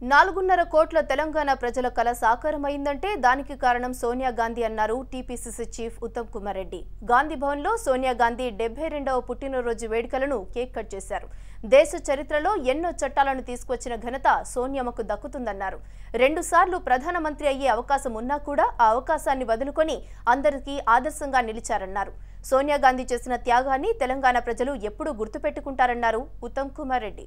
నాలుగున్నర కోట్ల తెలంగాణ ప్రజల కల సాకారమైందంటే దానికి కారణం సోనియా గాంధీ అన్నారు టీపీసీసీ చీఫ్ ఉత్తమ్ కుమార్ రెడ్డి గాంధీ భవన్లో సోనియా గాంధీ డెబ్బై రెండవ పుట్టినరోజు వేడుకలను కేక్ కట్ చేశారు దేశ చరిత్రలో ఎన్నో చట్టాలను తీసుకొచ్చిన ఘనత సోనియమ్మకు దక్కుతుందన్నారు రెండుసార్లు ప్రధానమంత్రి అయ్యే అవకాశం ఉన్నా కూడా ఆ అవకాశాన్ని వదులుకొని అందరికీ ఆదర్శంగా నిలిచారన్నారు సోనియా గాంధీ చేసిన త్యాగాన్ని తెలంగాణ ప్రజలు ఎప్పుడూ గుర్తుపెట్టుకుంటారన్నారు ఉత్తమ్ కుమార్ రెడ్డి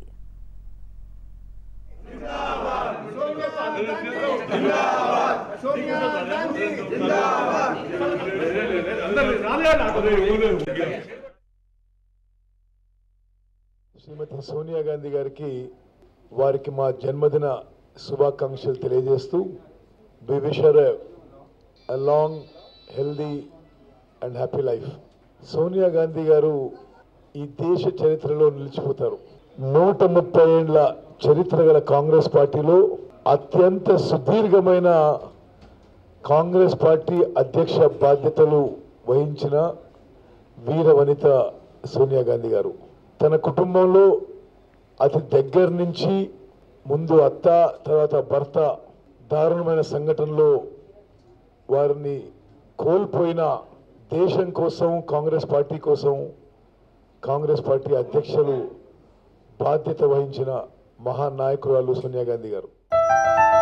శ్రీమతి సోనియా గాంధీ గారికి వారికి మా జన్మదిన శుభాకాంక్షలు తెలియజేస్తూ we wisher a long healthy and happy life Sonia Gandhi గారు ఈ దేశ చరిత్రలో నిలిచిపోతారు నూట ముప్పై ఏండ్ల చరిత్ర గల కాంగ్రెస్ పార్టీలో అత్యంత సుదీర్ఘమైన కాంగ్రెస్ పార్టీ అధ్యక్ష బాధ్యతలు వహించిన వీర వనిత సోనియా గాంధీ గారు తన కుటుంబంలో అతి దగ్గర నుంచి ముందు అత్త తర్వాత భర్త దారుణమైన సంఘటనలో వారిని కోల్పోయిన దేశం కోసం కాంగ్రెస్ పార్టీ కోసం కాంగ్రెస్ పార్టీ అధ్యక్షులు బాధ్యత వహించిన మహానాయకురాలు సోనియా గాంధీ గారు